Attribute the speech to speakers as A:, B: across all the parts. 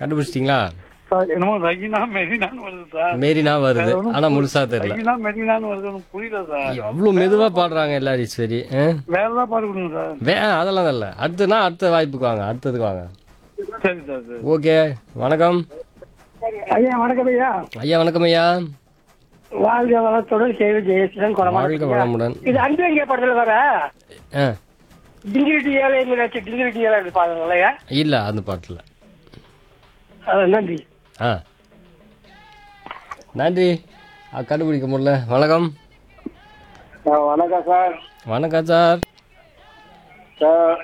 A: கண்டுபிடிச்சிட்டீங்களா
B: சார் என்னமோ ரகினா மெரினான்னு வருது சார்
A: மேரினா வருது
B: வேற ஒண்ணும்
A: ஆனா முழுசா தெரியல
B: ரகினா மெரினான்னு வருது எனக்கு புரியல சார்
A: அவ்வளவு மெதுவா பாடுறாங்க எல்லாரும் சரி ஆ?
B: வேற ஏதாவது பாட்டு கொடுங்க சார்
A: வே அதெல்லாம் இல்லை அடுத்துனா அடுத்த வாய்ப்புக்கு வாங்க அடுத்ததுக்கு வாங்க
B: சரி சார் சரி
A: ஓகே வணக்கம்
B: ஐயா வணக்கம் ஐயா
A: ஐயா வணக்கம் ஐயா
B: வாழ்க வளத்துடன் சேவை ஜெயசீலன்
A: வாழ்க வளமுடன்
B: இது அன்பேங்கிய படத்துல வர
A: ஆ
B: டிங்கிரிட்டி ஏழை மீனாட்சி டிங்கிரிட்டி ஏழை பாருங்களா
A: இல்ல அந்த பாட்டுல
B: நன்றி
A: ஆ நன்றி ஆ, கண்டுபிடிக்க முடியல வணக்கம்
B: வணக்கம் சார்
A: வணக்கம் சார்
B: சார்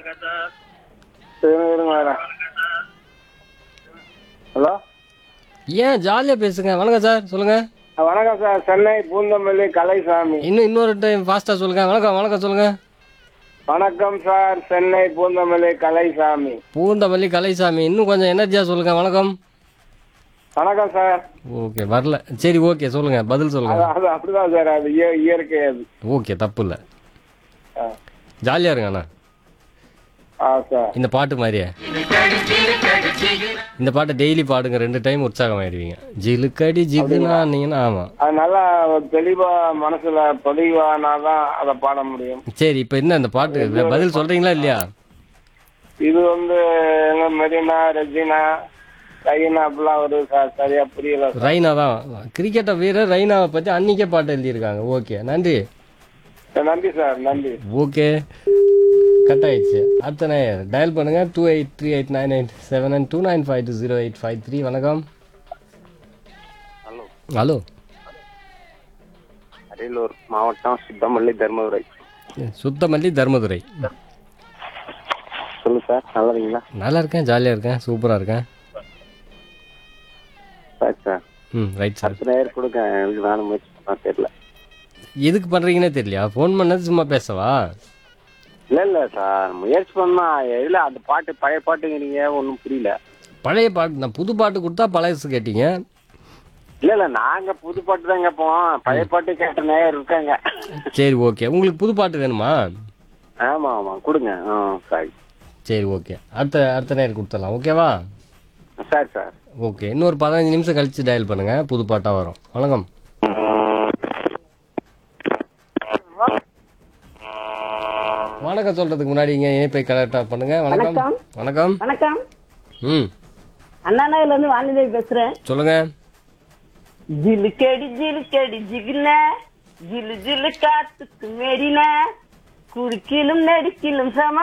B: ஹலோ
A: ஏன் ஜாலியா பேசுங்க வணக்கம் சார் சொல்லுங்க
B: வணக்கம் சார் சென்னை பூந்தமல்லி கலைசாமி
A: இன்னும் இன்னொரு டைம் ஃபாஸ்டா சொல்லுங்க வணக்கம் வணக்கம் சொல்லுங்க
B: வணக்கம் சார் சென்னை பூந்தமல்லி கலைசாமி
A: பூந்தமல்லி கலைசாமி இன்னும் கொஞ்சம் எனர்ஜியா சொல்லுங்க வணக்கம்
B: வணக்கம் சார்
A: ஓகே வரல சரி ஓகே சொல்லுங்க பதில் சொல்லுங்க
B: அது அது அப்படிதான் சார் அது இய- இயற்கை அது
A: ஓகே தப்பு இல்லை
B: ஆ.
A: ஜாலியா இருங்க அண்ணா
B: ஆ சார்
A: இந்த பாட்டு மாதிரியே இந்த பாட்டை டெய்லி பாடுங்க ரெண்டு டைம் உற்சாகமாயிடுவீங்க ஜிலுக்கடி ஜிகுனா நீங்கன்னா ஆமா
B: அது நல்லா தெளிவா மனசுல பதிவானாதான் அதை பாட முடியும்
A: சரி இப்போ என்ன இந்த பாட்டு வே- பதில் சொல்றீங்களா இல்லையா
B: இது வந்து எங்க மெரினா ரெஜினா கைனா அப்படிலாம் ஒரு ச- சரியா புரியல சார்.
A: ரைனா தான் கிரிக்கெட்டை வீரர் ரைனாவை பத்தி அன்னைக்கே பாட்டு எழுதியிருக்காங்க ஓகே நன்றி
B: நன்றி சார் நன்றி
A: ஓகே கட் ஆயிடுச்சு அடுத்த நேயர் டயல் பண்ணுங்க two eight three eight nine eight seven and two nine five two zero eight five three வணக்கம்
B: ஹலோ
A: ஹலோ
B: அரியலூர் மாவட்டம் சித்தமல்லி தர்மபுரை
A: சுத்தமல்லி தர்மதுரை
B: சொல்லு சார் நல்லா இருக்கீங்களா
A: நல்லா இருக்கேன் ஜாலியாக இருக்கேன் சூப்பராக இருக்கேன்
B: சார் சார்
A: ம் ரைட் சார்
B: அடுத்த நேரம் கொடுங்க எனக்கு நானும் முயற்சி பண்ண தெரியல
A: எதுக்கு பண்ணுறீங்கன்னே தெரியலையா ஃபோன் பண்ணது சும்மா பேசவா
B: இல்ல இல்ல சார் முயற்சி பண்ணா இல்ல அந்த பாட்டு பழைய பாட்டுங்கிறீங்க ஒன்றும் புரியல
A: பழைய பாட்டு நான் புது பாட்டு கொடுத்தா பழையசு கேட்டீங்க
B: இல்ல இல்ல நாங்க புது பாட்டு தான் கேட்போம் பழைய பாட்டு கேட்ட நேரம் இருக்காங்க
A: சரி ஓகே உங்களுக்கு புது பாட்டு வேணுமா
B: ஆமா ஆமா கொடுங்க ஆ சரி
A: சரி ஓகே அடுத்த அடுத்த நேரம் கொடுத்துடலாம் ஓகேவா
B: சரி சார்
A: ஓகே இன்னொரு பதினஞ்சு நிமிஷம் கழிச்சு டயல் பண்ணுங்க புது பாட்டாக வரும் வணக்கம் வணக்கம் சொல்றதுக்கு முன்னாடி இங்க இணைப்பை கரெக்டாக பண்ணுங்க வணக்கம் வணக்கம்
C: வணக்கம்
A: ம்
C: அண்ணா நகர்ல இருந்து வாணிதேவி பேசுறேன்
A: சொல்லுங்க
C: ஜிலுக்கடி ஜிலுக்கடி ஜிகுன ஜிலு ஜிலு காத்துக்கு மெரின குறுக்கிலும் நெடுக்கிலும் சம